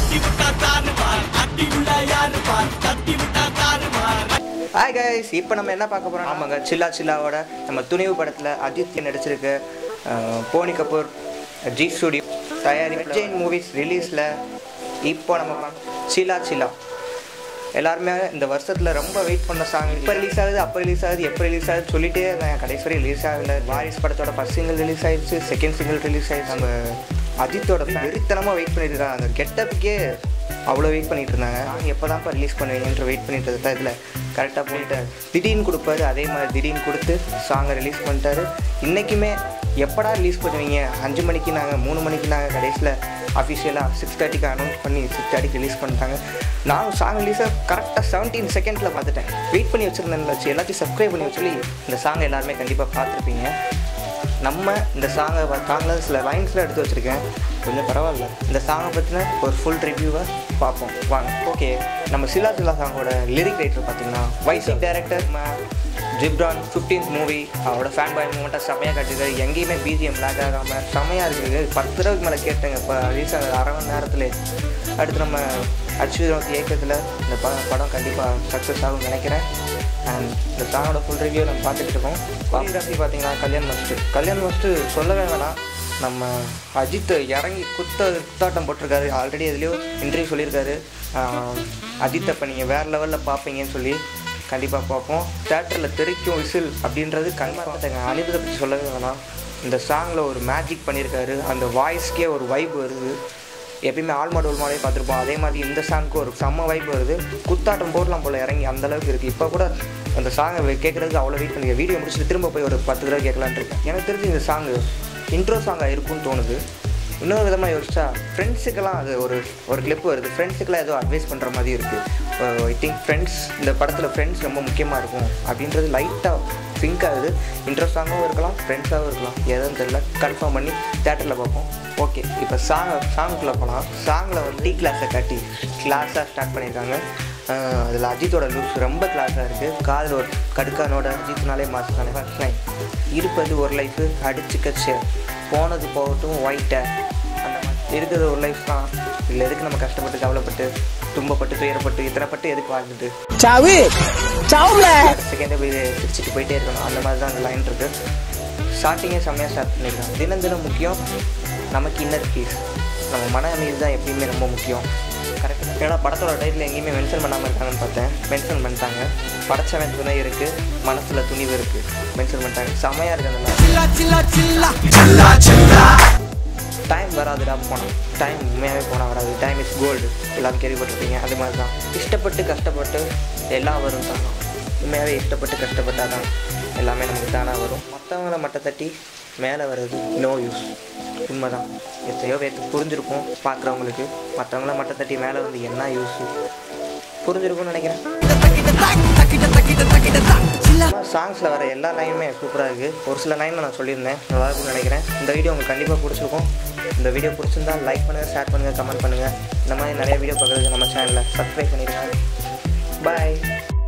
hi guys இப்போ நம்ம என்ன பார்க்க போகிறோம் ஆமாங்க சில்லா சில்லாவோட நம்ம துணிவு படத்தில் ஆதித்யன் நடிச்சிருக்கு அஹ், போனி கபூர் ஜி ஸ்டுடியோ தயாரிப்பு ஜெயின் மூவிஸ் ரிலீஸில் இப்போ நம்ம பார்க்க- சில்லா சில்லா எல்லாருமே இந்த வருஷத்தில் ரொம்ப வெயிட் பண்ண சாங் இப்போ ரிலீஸ் ஆகுது அப்போ ரிலீஸ் ஆகுது எப்போ ரிலீஸ் ஆகுது சொல்லிட்டே இருந்தேன் கடைசி வரை ரிலீஸ் ஆகல வாரிஸ் படத்தோட ஃபர்ஸ்ட் சிங்கிள் ரிலீஸ் ஆயிடுச்சு செகண்ட் சிங்கிள் ரிலீஸ் ஆயிடுச்சு நம்ம அஜித்தோட வெறித்தனமாக வெயிட் பண்ணிட்டு இருக்காங்க அந்த கெட்டப்புக்கே அவ்வளோ வெயிட் பண்ணிட்டு இருந்தாங்க சாங் எப்போ தான்ப்பா ரிலீஸ் பண்ணுவீங்கன்ற வெயிட் பண்ணிட்டு இருந்தா இதில் கரெக்டாக போயிட்டு திடீர்னு கொடுப்பாரு அதே மாதிரி திடீர்னு கொடுத்து சாங்கை ரிலீஸ் பண்ணிட்டாரு இன்றைக்குமே எப்படா ரிலீஸ் பண்ணுவீங்க அஞ்சு மணிக்கு நாங்கள் மூணு மணிக்கு நாங்கள் கடைசியில் அஃபிஷியலாக சிக்ஸ் தேர்ட்டிக்கு அனௌன்ஸ் பண்ணி சிக்ஸ் தேர்ட்டிக்கு ரிலீஸ் பண்ணிட்டாங்க நானும் சாங் ரிலீஸை கரெக்டாக செவன்டீன் செகண்டில் பார்த்துட்டேன் வெயிட் பண்ணி வச்சுருந்தேன் வச்சு எல்லாத்தையும் சப்ஸ்கிரைப் பண்ணி வச்சு இந்த சாங் எல்லாருமே கண்டிப்பாக பார்த்துருப்பீங்க நம்ம இந்த சாங்கை சாங்கில் சில லைன்ஸில் எடுத்து வச்சுருக்கேன் கொஞ்சம் பரவாயில்ல இந்த சாங்கை பற்றின ஒரு ஃபுல் ரிவ்யூவை பார்ப்போம் வாங்க ஓகே நம்ம சிலா சிலா சாங்கோட லிரிக் ரைட்டர் பார்த்தீங்கன்னா வைசிக் டைரக்டர் ஜிப்ரான் ஃபிஃப்டீன்த் மூவி அவரோட ஃபேன் பாய் மூமெண்ட்டாக செம்மையாக காட்டிருக்காரு எங்கேயுமே பிஜிஎம் லேக் ஆகாமல் செம்மையாக இருக்குது பத்து தடவைக்கு மேலே கேட்டேங்க இப்போ ரிலீஸ் ஆகுது அரை மணி நேரத்தில் அடுத்து நம்ம அச்சுவினோத் இயக்கத்தில் இந்த ப படம் கண்டிப்பாக சக்ஸஸ் ஆகும்னு நினைக்கிறேன் அண்ட் இந்த சாங்கோட ஃபுல் ரிவ்யூ நம்ம பார்த்துட்டு இருக்கோம் கோரியோகிராஃபி பார்த்தீங்கன்னா கல்யாண் மஸ்ட்டு கல்யாண் மஸ்ட்டு சொல்லவே வேணாம் நம்ம அஜித் இறங்கி குத்த குத்தாட்டம் போட்டிருக்காரு ஆல்ரெடி எதுலேயோ இன்டர்வியூ சொல்லியிருக்காரு ஆஹ் அஜித் அப்போ நீங்கள் வேறு லெவலில் பார்ப்பீங்கன்னு சொல்லி கண்டிப்பாக பார்ப்போம் தேட்டரில் தெறிக்கும் விசில் அப்படின்றது கண்டிப்பாக அனிருத்தை பற்றி சொல்லவே வேணாம் இந்த சாங்கில் ஒரு மேஜிக் பண்ணியிருக்காரு அந்த வாய்ஸ்க்கே ஒரு வைப் வருது எப்பயுமே ஆல்மாடு உள்மாடே பார்த்துருப்போம் அதே மாதிரி இந்த சாங்க்கு ஒரு செம்ம வைப் வருது குத்தாட்டம் போடலாம் போல் இறங்கி அந்த அளவுக்கு இருக்குது இப்போ கூட அந்த சாங்கை கேட்குறதுக்கு அவ்வளோ வெயிட் பண்ணி வீடியோ முடிச்சுட்டு திரும்ப போய் ஒரு பத்து தடவை கேட்கலான்ட்டு இருக்கேன் எனக்கு தெரிஞ்சு இந்த சாங்கு இன்ட்ரோ சாங்காக இருக்கும்னு தோணுது இன்னொரு விதமாக யோசிச்சா ஃப்ரெண்ட்ஸுக்கெல்லாம் அது ஒரு ஒரு கிளிப் வருது ஃப்ரெண்ட்ஸுக்கெல்லாம் ஏதோ அட்வைஸ் பண்ணுற மாதிரி இருக்குது ஐ திங்க் ஃப்ரெண்ட்ஸ் இந்த படத்தில் ஃப்ரெண்ட்ஸ் ரொம்ப முக்கியமாக இருக்கும் அப்படின்றது லைட்டாக சிங்க் ஆகுது இன்ட்ரோ சாங்காகவும் இருக்கலாம் ஃப்ரெண்ட்ஸாகவும் இருக்கலாம் எதுவும் தெரியல கன்ஃபார்ம் பண்ணி தேட்டரில் பார்ப்போம் ஓகே இப்போ சாங் சாங்குக்குள்ளே போகலாம் சாங்கில் வந்து டீ கிளாஸை காட்டி கிளாஸாக ஸ்டார்ட் பண்ணியிருக்காங்க அதில் அஜித்தோட லுக்ஸ் ரொம்ப கிளாஸாக இருக்குது காதில் ஒரு கடுக்கானோட அஜித்னாலே மாசான ஃபர்ஸ்ட் லைன் இருப்பது ஒரு லைஃபு அடிச்சுக்க சேர் போனது போகட்டும் ஒயிட்டை அந்த மாதிரி இருக்கிறது ஒரு லைஃப் தான் இல்லை எதுக்கு நம்ம கஷ்டப்பட்டு கவலைப்பட்டு துன்பப்பட்டு துயரப்பட்டு இத்தனைப்பட்டு எதுக்கு வாழ்ந்துட்டு சாவு சாவுல செகண்டே போய் சிரிச்சுட்டு போயிட்டே இருக்கணும் அந்த மாதிரி தான் அந்த லைன் இருக்குது ஸ்டார்டிங்கே செம்மையாக ஸ்டார்ட் பண்ணியிருக்காங்க தினம் தினம் முக்கியம் நமக்கு இன்னர் பீஸ் நம்ம மன அமைதி தான் எப்பயுமே ரொம்ப முக்கியம் கரெக்ட் ஏன்னா படத்தோட டைட்டில் எங்கேயுமே மென்ஷன் பண்ணாமல் இருக்காங்கன்னு பார்த்தேன் மென்ஷன் பண்ணிட்டாங்க படைச்சவன் துணை இருக்குது மனசில் துணிவு இருக்குது மென்ஷன் பண்ணிட்டாங்க செம்மையாக இருக்குது அந்த டைம் வராதுடா போனால் டைம் உண்மையாகவே போனால் வராது டைம் இஸ் கோல்டு எல்லாரும் கேள்விப்பட்டிருப்பீங்க அது மாதிரி தான் இஷ்டப்பட்டு கஷ்டப்பட்டு எல்லாம் வரும் தான் உண்மையாகவே இஷ்டப்பட்டு கஷ்டப்பட்டால் தான் எல்லாமே நமக்கு தானாக வரும் மற்றவங்கள மட்டை தட்டி மேலே வர்றது நோ யூஸ் உண்மைதான் எத்தனையோ பேர்த்து புரிஞ்சிருக்கும் பார்க்குறவங்களுக்கு மற்றவங்கள மட்டை தட்டி மேலே வந்து என்ன யூஸ் புரிஞ்சிருக்கும்னு நினைக்கிறேன் சாங்ஸில் வர எல்லா லைனுமே சூப்பராக இருக்குது ஒரு சில லைனில் நான் சொல்லியிருந்தேன் நல்லா இருக்கும்னு நினைக்கிறேன் இந்த வீடியோ உங்களுக்கு கண்டிப்பாக பிடிச்சிருக்கும் இந்த வீடியோ பிடிச்சிருந்தா லைக் பண்ணுங்கள் ஷேர் பண்ணுங்கள் கமெண்ட் பண்ணுங்கள் இந்த மாதிரி நிறைய வீடியோ பார்க்குறதுக்கு நம்ம சேனலில் சப்ஸ்கிரைப் பண்ணிடுங்க பாய்